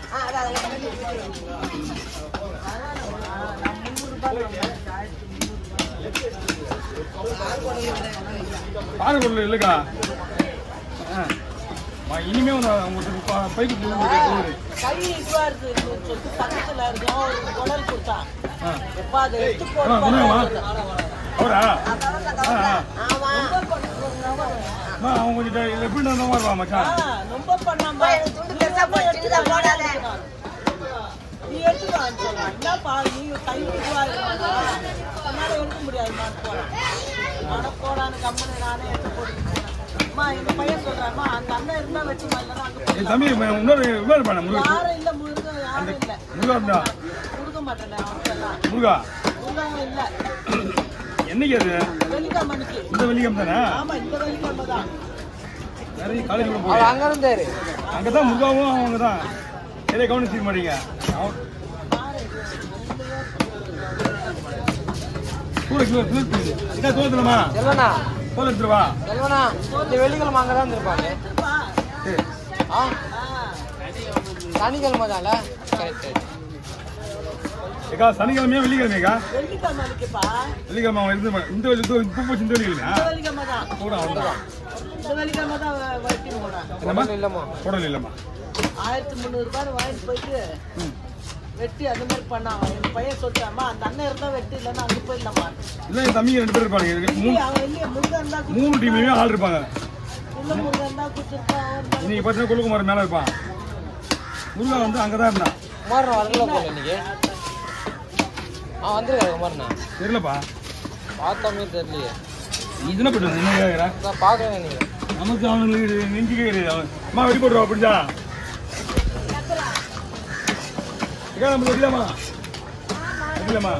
பாரு கொள்ளு இல்லைக்கா ஆ. மா, இனிமே உன்னை உங்களுக்கு ப- பைக்கு போகுது கை இதுவா இருக்கு சொல்லிட்டு பக்கத்துல இருக்கோம் ஒரு குடல் கொடுத்தான் ஆ எப்ப அதை எடுத்து ஆ, போட்டு குணமா அவரா ஆ ஆ ஆமா அம்மா, அவன் கொஞ்சம் ட- எப்படி இருந்த மாதிரி வா மச்சான் ரொம்ப பண்ணாம நீ எடுத்துக்கலாம் சொல்றான் என்னப்பா நீ கை இதுவா இருக்கா அதனால எடுக்க முடியாது நான் போறேன் அட போடான்னு கம்மனு நானே எடுத்து போட்டு அம்மா எங்க பையன் சொல்றாம்மா அந்த அண்ணன் இருந்தா வச்சு இல்லைன்னா அங்க போய் என் தம்பி இவன் இன்னொரு இன்னொரு பண்ண முருகா யாரும் இல்ல முருகன் யாரும் இல்ல முருகா இருந்தா கொடுக்க மாட்டேன் அவனுக்கெல்லாம் முருகா முருகன் இல்ல என்னைக்கு அது வெள்ளிக்கிழமைக்கு இந்த வெள்ளிக்கிழமை தானே ஆமா இந்த வெள்ளிக்கிழமை தான் நிறைய காலேஜ் கூட போய் அங்க இருந்தாரு அங்கே தான் முருகாவும் அவங்க தான் எதை கவனிச்சிக்க மாட்டீங்க அவன் கூட கிலோ கிலோ என்ன தோத்துலமா செல்வனா தோல் எடுத்துட்டு வா செல்வனா இந்த வெள்ளிக்கிழமை அங்க தான் இருந்திருப்பாங்க எடுத்துப்பா. சரி ஆ ஆ. சனிக்கிழமை தான்ல சரி சரி ஏக்கா சனிக்கிழமையா வெள்ளிக்கிழமைக்கா வெள்ளிக்கிழமை இருக்குப்பா வெள்ளிக்கிழமை அவன் இருந்து இந்த வெள்ளி இப்போ போச்சு இந்த வெள்ளிக்கிழமையா இந்த வெள்ளிக்கிழமை தான் கூட அவன் தான் இந்த வெள்ளிக்கிழமை தான் வ- வெட்டி போனேன் என்னம்மா ஒண்ணும் இல்லம்மா உடல் இல்லைம்மா ஆயிரத்தி முந்நூறு ரூபாய் வாங்கிட்டு போயிட்டு ம் வெட்டி அந்த மாதிரி பண்ணான் என் பையன் சொல்லிட்டாமா அந்த அண்ணன் இருந்தா வெட்டி இல்லைன்னா அங்க போயிடலாமா இல்லை என் தம்பிங்க ரெண்டு பேர் இருப்பாங்க இதுக்கு மூணு அவன் இல்லையா முருகன் தான் மூணு டீம்லையுமே ஆள் இருப்பாங்க உள்ள முருகன் தான் குச்சிருப்பான் அவன் தான் இன்னைக்கு பார்த்தீங்கன்னா கொழுக்குமார் மேலே இருப்பான் முருகா வந்து அங்கே தான் இருந்தான் குமாரண்ணா வரல போல இன்னைக்கு ஆ வந்துருக்காரு குமாரண்ணா தெரியலப்பா பார்த்த மாதிரி தெரியலையே நீ என்ன பண்ணுறது என்ன கேட்குற நான் பார்க்கறேன் நீங்க நமக்கு அவனுக்கு நெஞ்சு கேட்குறது அவன் அம்மா வெடி போட்டுருவா அப்படிஞ்சா ஏக்கா நம்ம வைக்கலாமா வைக்கலாமா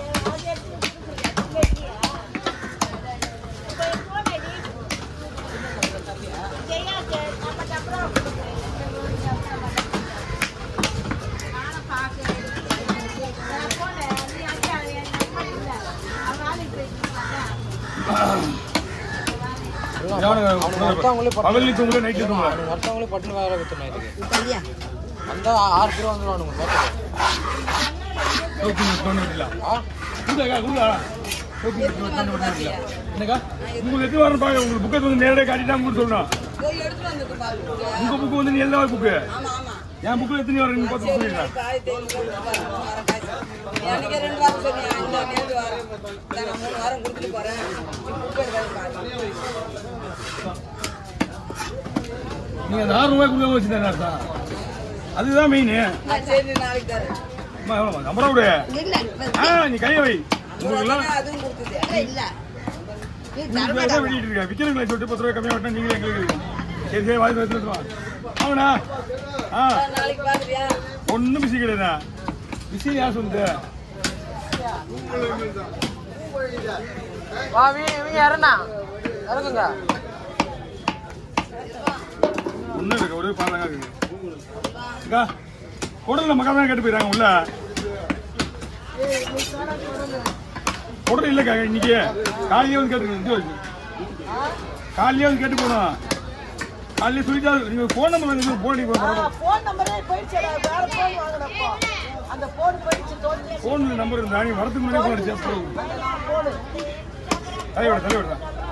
மொத்தவங்களே பகல்லி தூங்கல நைட்ல தூங்கல மொத்தவங்களே பட்டுன்னு வேற குத்துனா இதுக்கு வந்தா ஆறு பேர் வந்துருவானுங்க மொத்தம் டோக்கன் எடுத்து விடலாம் ஆ குடுக்கா குடுக்கா டோக்கன் எடுத்து விடலாம் என்னக்கா உங்களுக்கு எத்தனை வாரம் பாருங்க உங்களுக்கு புக்கை வந்து நேரடியாக காட்டிட்டா உங்களுக்கு சொல்லணும் உங்க புக்கு வந்து நீ எல்லா புக்கு என் புக்கில் எத்தனை வாரம் நீங்க பார்த்து சொல்லிடுறேன் எனக்கு ரெண்டு வாரம் சொன்னியா இந்த நேரு வாரம் நான் மூணு வாரம் கொடுத்துட்டு போறேன் புக் எடுக்காது பாரு நீங்க அந்த ஆறு ரூபாய் கொடுக்க வச்சுருந்தேன் அர்த்தம் அதுதான் மெயின் நான் சரி நாளைக்கு தரேன் அம்மா எவ்வளோ நம்பரா விடு ஆ நீ கையை வை உங்களுக்கு எல்லாம் அதுவும் கொடுத்துது நீங்க பேச வெட்டிட்டு இருக்க விற்கிறவங்களை சொல்லிட்டு பத்து ரூபாய் கம்மியாக விட்டா நீங்க எங்களுக்கு சரி சரி வாய்ப்பு எடுத்துட்டு வா அவனா ஆ நாளைக்கு பாக்குறியா ஒன்றும் பிஸி கிடையாதா பிஸி யார் சொல்லுது வா வீ- இவங்க இறண்ணா இறக்குங்க ஒன்றும் இருக்கு ஒரே பாருங்க இருக்கு அக்கா குடல்ல மக்கள் தான் கேட்டு போயிடறாங்க உள்ள குடல் இல்லைக்கா இன்னைக்கு காலையிலே வந்து கேட்டுருங்க இது வச்சு காலையிலே வந்து கேட்டு போகணும் காலையிலே சொல்லிட்டா நீங்க ஃபோன் நம்பர் வந்து ஃபோன் அடிக்க போகிறோம் போன் நம்பரே போயிடுச்சு வேற போன் வாங்கினப்போ அந்த போன் போயிடுச்சு தோல்வி ஃபோனில் நம்பர் இருந்தா நீ வரதுக்கு முன்னாடி ஃபோன் அடிச்சு போனு தலைவிட தலைவிட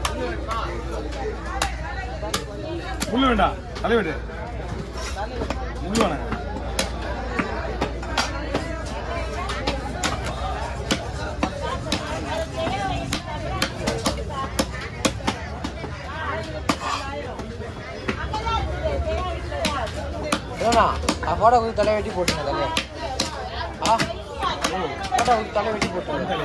முள்ளு வேண்டாம் தலைவிடு முள்ளு வேணாம் ஏண்ணா நான் போட்டோ கொடுத்து தலையை வெட்டி போட்டுங்க தலையை ஆ போட்டோ கொடுத்து தலையை வெட்டி போட்டுருங்க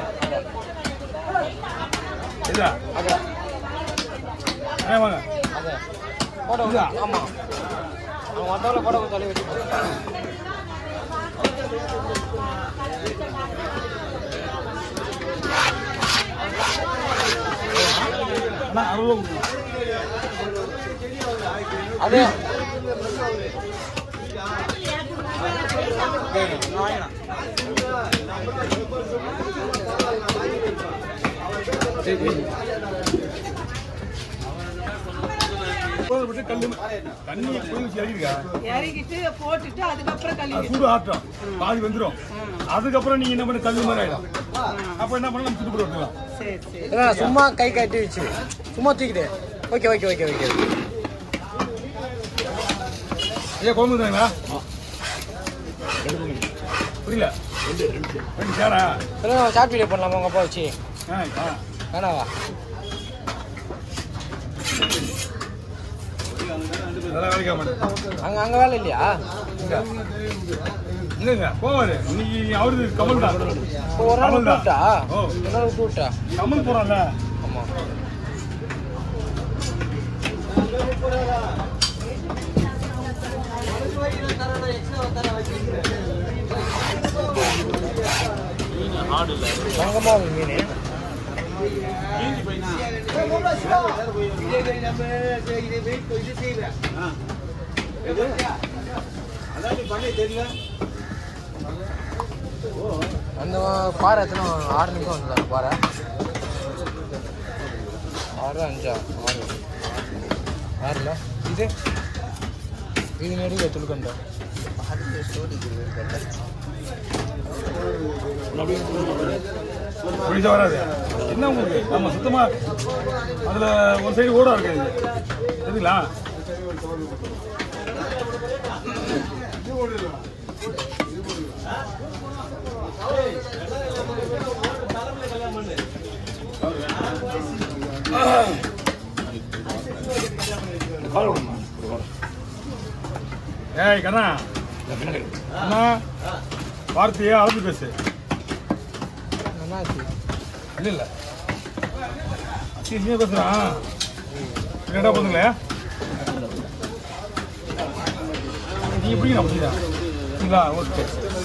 இதா அதே ஆ வாங்க அதே போட்டோ இதா? ஆமாம் அவங்க மற்றவங்கள போட்டோ கொடுத்து தலையை வெட்டி போட்டுருங்க அண்ணா அறுபது ரூபா கொடுங்க அதே போதை விட்டு கல்லு தண்ணி போய் வச்சு இறங்கிருக்கா இறக்கிட்டு போட்டுட்டு அதுக்கப்புறம் அது கழுவி சூடு ஆட்டம் பாதி வந்துடும் அதுக்கப்புறம் நீங்க என்ன பண்ணி கல்லு மாதிரி ஆயிடும் அப்ப என்ன பண்ணலாம் நம்ம சுட்டு போட்டு விட்டுலாம் சரி சரி இல்ல, சும்மா கை கட்டி வச்சு சும்மா தூக்கிடு ஓகே ஓகே ஓகே ஓகே ஐயா குழம்பு தாங்களா புரியல ரெண்டு சேரா ஷார்ட் வீடியோ பண்ணலாமா உங்க அப்பா வச்சு ஆ ஆ வேணாவா அதெல்லாம் வேலைக்கு ஆக மாட்டேன் அங்க அங்க வேலை இல்லையா இல்லைங்க போவாரு இன்னைக்கு அவரு கமல் தான் இப்போ ஒரு நாள் விட்டு விட்டா ஓ ஒரு நாள் விட்டு விட்டா கமல் போறான்ல ஆமா தங்கமா உங்க மீன் அந்த பாறை எத்தனை ஆறு நிமிஷம் வந்ததா பாறை ஆறு அஞ்சா ஆறு ஆறுல இது இது நெடுங்க துளுக்கண்டா புரிஞ்சா வராது என்ன உங்களுக்கு ஆமா சுத்தமா அதுல ஒரு சைடு ஓட இருக்கு இது சரிங்களா ஏய் கண்ணா அண்ணா வார்த்தையை அளந்து பேசு என்னாச்சு இல்ல இல்ல அசிங்கமா பேசுறான் என்னடா பண்ணுங்களே நீ எப்படி நான் புரியுதா இல்லா ஓகே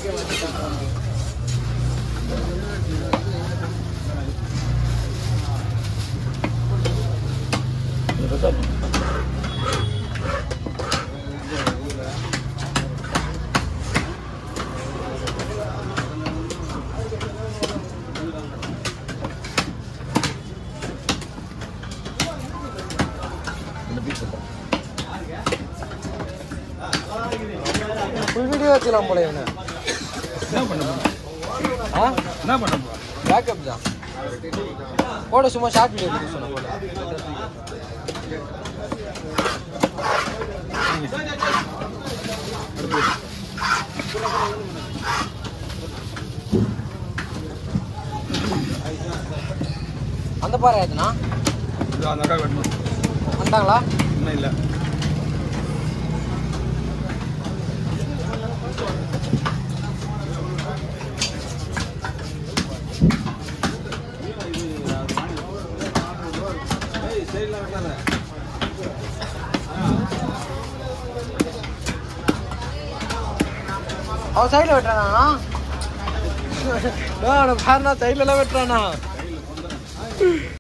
ஃபுல் வீடியோ வச்சுக்கலாம் போல இவனை என்ன பண்ண போற? ஆ என்ன பண்ண போற? பேக்கப் தான் போட சும்மா ஷார்ட் வீடியோ எடுக்க சொன்ன போல அந்த பாறை ஆயிடுச்சுனா இது அந்த அக்கா வெட்டணும் வந்தாங்களா இன்னும் இல்லை அவன் சைடில் வெட்டுறானா பாருண்ணா சைட்லலாம் வெட்டுறானா